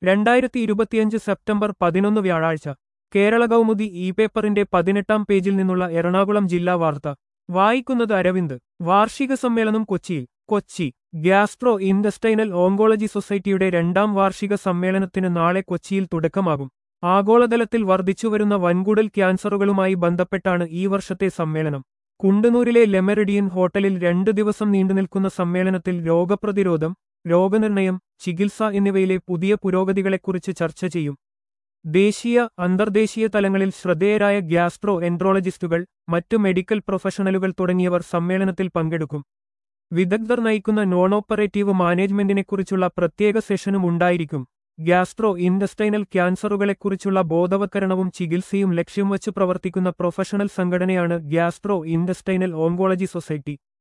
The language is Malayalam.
രണ്ടായിരത്തി ഇരുപത്തിയഞ്ച് സെപ്റ്റംബർ പതിനൊന്ന് വ്യാഴാഴ്ച കേരള കൗമുദി ഇ പേപ്പറിന്റെ പതിനെട്ടാം പേജിൽ നിന്നുള്ള എറണാകുളം ജില്ലാ വാർത്ത വായിക്കുന്നത് അരവിന്ദ് വാർഷിക സമ്മേളനം കൊച്ചിയിൽ കൊച്ചി ഗ്യാസ്ട്രോ ഇൻഡസ്റ്റൈനൽ ഓങ്കോളജി സൊസൈറ്റിയുടെ രണ്ടാം വാർഷിക സമ്മേളനത്തിന് നാളെ കൊച്ചിയിൽ തുടക്കമാകും ആഗോളതലത്തിൽ വർദ്ധിച്ചുവരുന്ന വൻകുടൽ ക്യാൻസറുകളുമായി ബന്ധപ്പെട്ടാണ് ഈ വർഷത്തെ സമ്മേളനം കുണ്ടന്നൂരിലെ ലെമറിഡിയൻ ഹോട്ടലിൽ രണ്ടു ദിവസം നീണ്ടുനിൽക്കുന്ന സമ്മേളനത്തിൽ രോഗപ്രതിരോധം രോഗനിർണയം ചികിത്സ എന്നിവയിലെ പുതിയ പുരോഗതികളെക്കുറിച്ച് ചർച്ച ചെയ്യും ദേശീയ അന്തർദേശീയ തലങ്ങളിൽ ശ്രദ്ധേയരായ ഗ്യാസ്ട്രോ എൻട്രോളജിസ്റ്റുകൾ മറ്റു മെഡിക്കൽ പ്രൊഫഷണലുകൾ തുടങ്ങിയവർ സമ്മേളനത്തിൽ പങ്കെടുക്കും വിദഗ്ധർ നയിക്കുന്ന നോൺ ഓപ്പറേറ്റീവ് മാനേജ്മെന്റിനെക്കുറിച്ചുള്ള പ്രത്യേക സെഷനും ഉണ്ടായിരിക്കും ഗ്യാസ്ട്രോ ഇൻഡസ്റ്റൈനൽ ക്യാൻസറുകളെക്കുറിച്ചുള്ള ബോധവത്കരണവും ചികിത്സയും ലക്ഷ്യം വച്ച് പ്രവർത്തിക്കുന്ന പ്രൊഫഷണൽ സംഘടനയാണ് ഗ്യാസ്ട്രോ ഇൻഡസ്റ്റൈനൽ ഓങ്കോളജി സൊസൈറ്റി